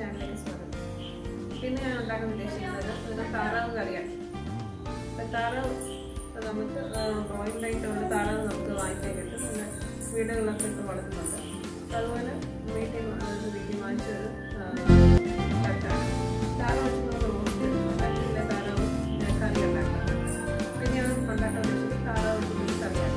ചാനലിലേക്ക് സ്വാഗതം പിന്നെ ഞാൻ ഉണ്ടാക്കാൻ ഉദ്ദേശിക്കുന്നത് ഒരു താറാവ് കറിയാണ് അപ്പം താറാവ് നമുക്ക് ബ്രോയിലായിട്ടുള്ള താറാവ് നമുക്ക് വാങ്ങിക്കാൻ കിട്ടും പിന്നെ വീടുകളിലൊക്കെ ഇട്ട് വളർത്തുന്നുണ്ട് അപ്പം അതുപോലെ വീട്ടിൽ വന്നത് വീട്ടിൽ വാങ്ങിച്ചൊരു കട്ടാണ് താറാവ് വെച്ച് നമുക്ക് ഉണ്ടാക്കിയില്ല താറാവ് കറി ഉണ്ടാക്കാം പിന്നെ ഞാൻ ഉണ്ടാക്കാൻ ഉദ്ദേശിച്ചത് താറാവ് വെച്ച് കറിയാണ്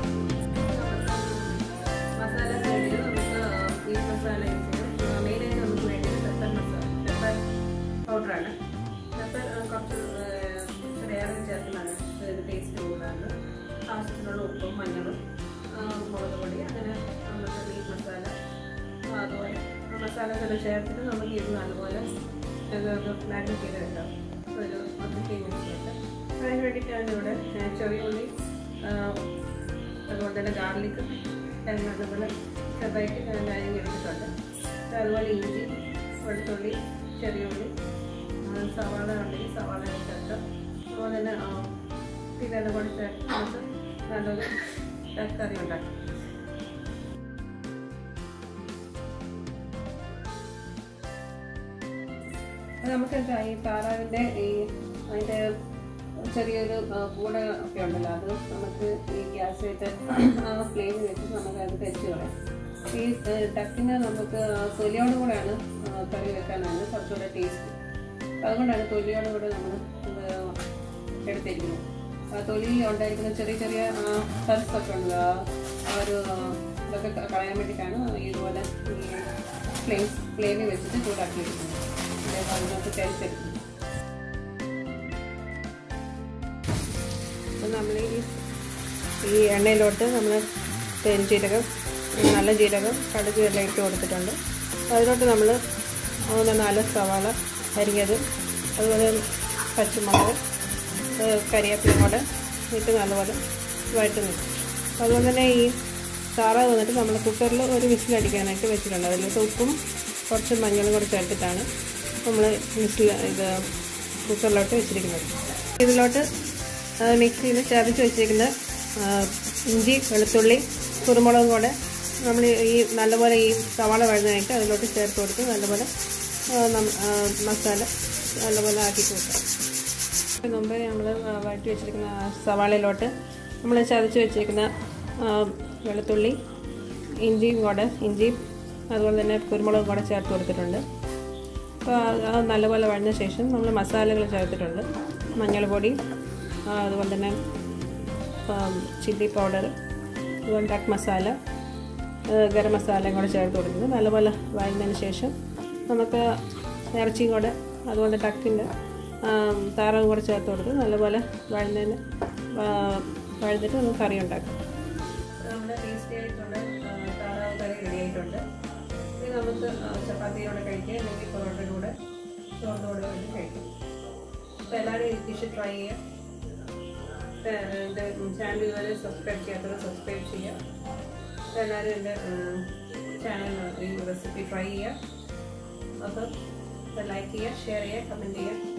മസാല വേണ്ടിയത് നമുക്ക് ബീഫ് മസാല യൂസ് ചെയ്യാം മെയിനായിട്ട് നമുക്ക് വേണ്ടത് പെപ്പർ മസാല പെപ്പർ പൗഡറാണ് പെപ്പർ കുറച്ച് ഇച്ചിരിയേറെ ചേർക്കുന്നതാണ് ഇത് ടേസ്റ്റ് കൂടുതലാണ് ആവശ്യത്തിനുള്ള ഉപ്പും മഞ്ഞളും മുളക് പൊടി അങ്ങനെ നമുക്ക് ബീഫ് മസാല അതുപോലെ മസാലകൾ ചേർത്തിട്ട് നമുക്ക് ഇത് നല്ലപോലെ മാഗ്നറ്റ് ചെയ്ത് വെക്കാം ഒരു ഫിഫ്റ്റീൻ മിനിറ്റ്സ് ഉണ്ട് അതിന് വേണ്ടിയിട്ട് ഞാനിവിടെ ചെറിയ ഉള്ളി അതുപോലെ തന്നെ ഗാർലിക് അതുപോലെ ചെറുതായിട്ട് ഞാൻ അരിഞ്ഞ് എടുത്തിട്ടുണ്ട് അതുപോലെ ഇഞ്ചി വെളുത്തുള്ളി ചെറിയ ഉള്ളി ആ, സവാള ഉണ്ടെങ്കിൽ സവാള ചേർക്കാം അതുപോലെ തന്നെ ആ, പിന്നെ അതുപോലെ ചേർത്ത് നമുക്ക് നല്ലൊരു കറി ഉണ്ടാക്കാം അത് നമുക്ക് എന്താ ഈ താറാവിൻ്റെ ഈ അതിൻ്റെ ചെറിയൊരു ആ, കൂട ഒക്കെ ഉണ്ടല്ലോ അത് നമുക്ക് ഈ ഗ്യാസ് ഇട്ട് ആ ഫ്ലെയിം വെച്ച് നമുക്ക് അത് കരിച്ച് കളയാം ഈ ഡക്കിന് നമുക്ക് തൊലിയോട് കൂടെയാണ് ആ, കറി വെക്കാനാണ് കുറച്ചുകൂടെ ടേസ്റ്റ് അതുകൊണ്ടാണ് തൊലിയോട് കൂടെ നമ്മൾ ഇത് എടുത്തിരിക്കുന്നത് ആ തൊലി ഉണ്ടായിരിക്കുന്ന ചെറിയ ചെറിയ സൽസൊക്കെ ഉണ്ട് ആ ആ ഒരു ആ, ഇതൊക്കെ ക- കളയാൻ വേണ്ടിയിട്ടാണ് ഇതുപോലെ ഈ ഫ്ലെയിം ഫ്ലെയിമിൽ വെച്ചിട്ട് ചൂടാക്കിയിരിക്കുന്നത് അതേപോലെ അതിനകത്ത് കരിച്ചെടുക്കുന്നത് അപ്പോൾ നമ്മൾ ഈ ഈ എണ്ണയിലോട്ട് നമ്മൾ പെരുംജീരകം നല്ല ജീരകം കടുക് എല്ലാം ഇട്ട് കൊടുത്തിട്ടുണ്ട് അതിലോട്ട് നമ്മൾ മൂന്ന് നാല് സവാള അരിഞ്ഞത് അതുപോലെ പച്ചമുളക് ഏഹ് കരിവേപ്പിലയും കൂടെ ഇട്ട് നല്ലപോലെ വഴറ്റുന്നു അതുപോലെ തന്നെ ഈ താറാവ് വന്നിട്ട് നമ്മൾ കുക്കറിൽ ഒരു വിസിലടിക്കാനായിട്ട് വെച്ചിട്ടുണ്ട് അതിലോട്ട് ഉപ്പും കുറച്ച് മഞ്ഞളും കൂടെ ചേർത്തിട്ടാണ് നമ്മൾ വിസിൽ ഇത് കുക്കറിലോട്ട് വെച്ചിരിക്കുന്നത് ഇതിലോട്ട് മിക്സിയിൽ ചതച്ച് വെച്ചിരിക്കുന്ന ആ, ഇഞ്ചി വെളുത്തുള്ളി കുരുമുളകും കൂടെ നമ്മൾ ഈ നല്ലപോലെ ഈ സവാള വഴുതാനായിട്ട് അതിലോട്ട് ചേർത്ത് കൊടുത്ത് നല്ലപോലെ ആ, നം- ആ, മസാല നല്ലപോലെ ആക്കി കൊടുക്കാം ഇതിന് മുമ്പ് നമ്മൾ വഴറ്റി വെച്ചിരിക്കുന്ന ആ സവാളയിലോട്ട് നമ്മൾ ചതച്ച് വെച്ചിരിക്കുന്ന ആ, വെളുത്തുള്ളി ഇഞ്ചിയും കൂടെ ഇഞ്ചിയും അതുപോലെ തന്നെ കുരുമുളകും കൂടെ ചേർത്ത് കൊടുത്തിട്ടുണ്ട് അപ്പോൾ അത് നല്ലപോലെ വഴഞ്ഞ ശേഷം നമ്മൾ മസാലകൾ ചേർത്തിട്ടുണ്ട് മഞ്ഞൾപ്പൊടി ആ, അതുപോലെ തന്നെ ചില്ലി പൗഡർ അതുപോലെ ഡക്ക് മസാല ആ, ഗരം മസാലയും കൂടെ ചേർത്ത് കൊടുക്കുന്നത് നല്ലപോലെ വഴഞ്ഞതിന് ശേഷം നമുക്ക് ഇറച്ചിയും കൂടെ അതുപോലെ ഡക്കിൻ്റെ താറാവും കൂടെ ചേർത്ത് കൊടുത്ത് നല്ലപോലെ വഴഞ്ഞതിന് വഴഞ്ഞിട്ട് നമുക്ക് കറി ഉണ്ടാക്കാം നമ്മുടെ ടേസ്റ്റി ആയിട്ടുള്ള താറാവ് കറി റെഡി ആയിട്ടുണ്ട് ഇത് നമുക്ക് ചപ്പാത്തിയോടെ കഴിക്കാം അല്ലെങ്കിൽ പൊറോട്ടയുടെ കൂടെ ചോറിൻ്റെ കൂടെ വേണ്ടി കഴിക്കാം അപ്പോൾ എല്ലാവരും ഈ ഡിഷ് ട്രൈ ചെയ്യുക എൻ്റെ ചാനൽ ഇതുവരെ സബ്സ്ക്രൈബ് ചെയ്യാത്തവർ സബ്സ്ക്രൈബ് ചെയ്യുക അപ്പോൾ എല്ലാവരും എൻ്റെ ചാനൽ ഈ റെസിപ്പി ട്രൈ ചെയ്യുക അപ്പം ലൈക്ക് ചെയ്യുക ഷെയർ ചെയ്യുക കമൻറ്റ് ചെയ്യുക